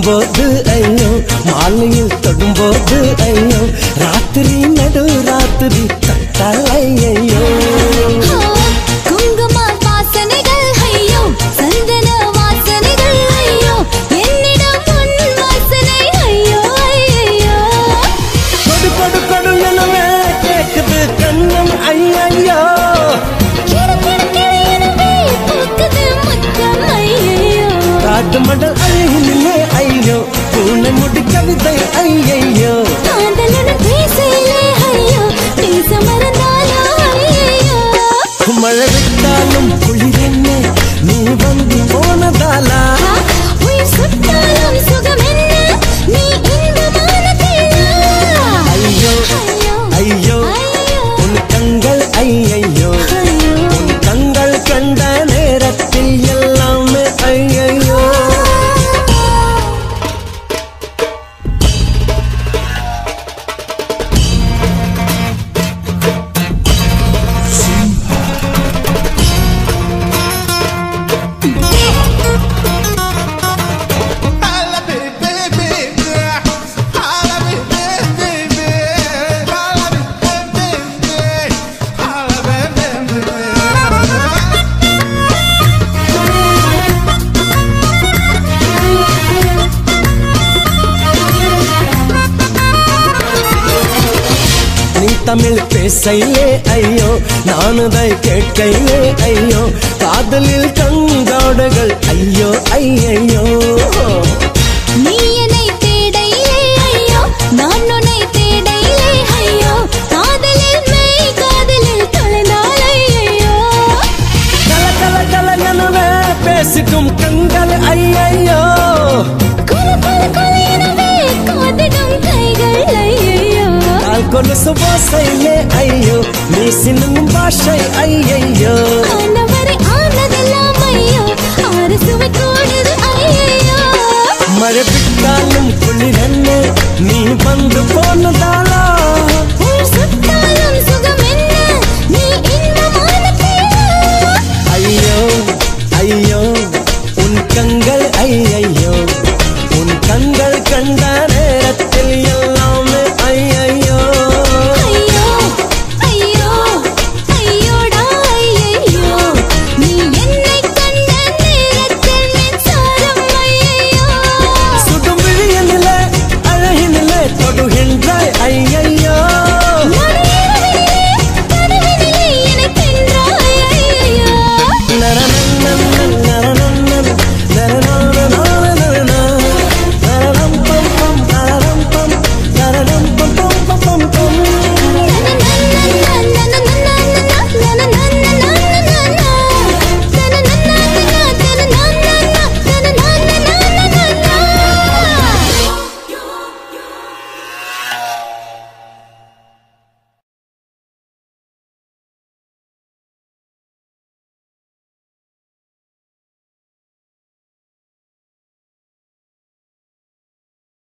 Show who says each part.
Speaker 1: தொடும்போது ஐயோ மாலையில் தொடும்போது ஐயோ ராத்திரி நடு ராத்திரி தட்டால் ஐயோ
Speaker 2: குங்கும வாசனைகள் ஐயோ சந்தன வாசனைகள் ஐயோ என்னிடம் உன் வாசனை ஐயோ ஐயோ
Speaker 1: கொடு கொடு கொடு எனவே கேக்குது கண்ணம் ஐயோ
Speaker 2: கிடு கிடு கிடு எனவே பூக்குது முத்தம் ஐயோ
Speaker 1: காட்டு மடல் அழகிலே ஐயோ பூனை முடி கவிதை ஐயோ
Speaker 2: காதலன பேசையிலே ஐயோ பேச மறந்தாலோ ஐயோ
Speaker 1: மழை விட்டாலும் குளிரென்ன நீ வந்து போனதாலா
Speaker 2: உயிர் சுட்டாலும் சுகம் என்ன நீ இன்பமான தேனா
Speaker 1: ஐயோ ஐயோ உன் கண்கள் ஐயையோ உன் கண்கள் கண்ட நேரத்தில் எல்லாமே ஐயையோ
Speaker 3: Holla, baby, baby. Holla, baby, baby. Holla, baby, baby. Holla, baby, baby.
Speaker 1: நீ தமிழ் பேசையிலே ஐயோ நானுதை கேட்கையிலே ஐயோ காதலில் கங்காடுகள் ஐயோ ஐயையோ
Speaker 2: நீ என்னை தேடையிலே ஐயோ நான் உன்னை தேடையிலே ஐயோ காதலில் மெய் காதலில் தொலைந்தால் ஐயோ
Speaker 1: கல கல கல எனவே பேசிக்கும் கண்கள் ஐயையோ
Speaker 2: குல குல குல எனவே காதிடும் கைகள் ஐயோ
Speaker 1: கால் கொலுசு ஓசையிலே ஐயோ நீ சின்னும் பாஷை ஐயையோ
Speaker 2: ஆனவரை ஆனதெல்லாம் ஐயோ ஆறு சுவை கூடுது ஐயோ
Speaker 1: மழை விட்டாலும் குளிரன்னு நீ வந்து போனதால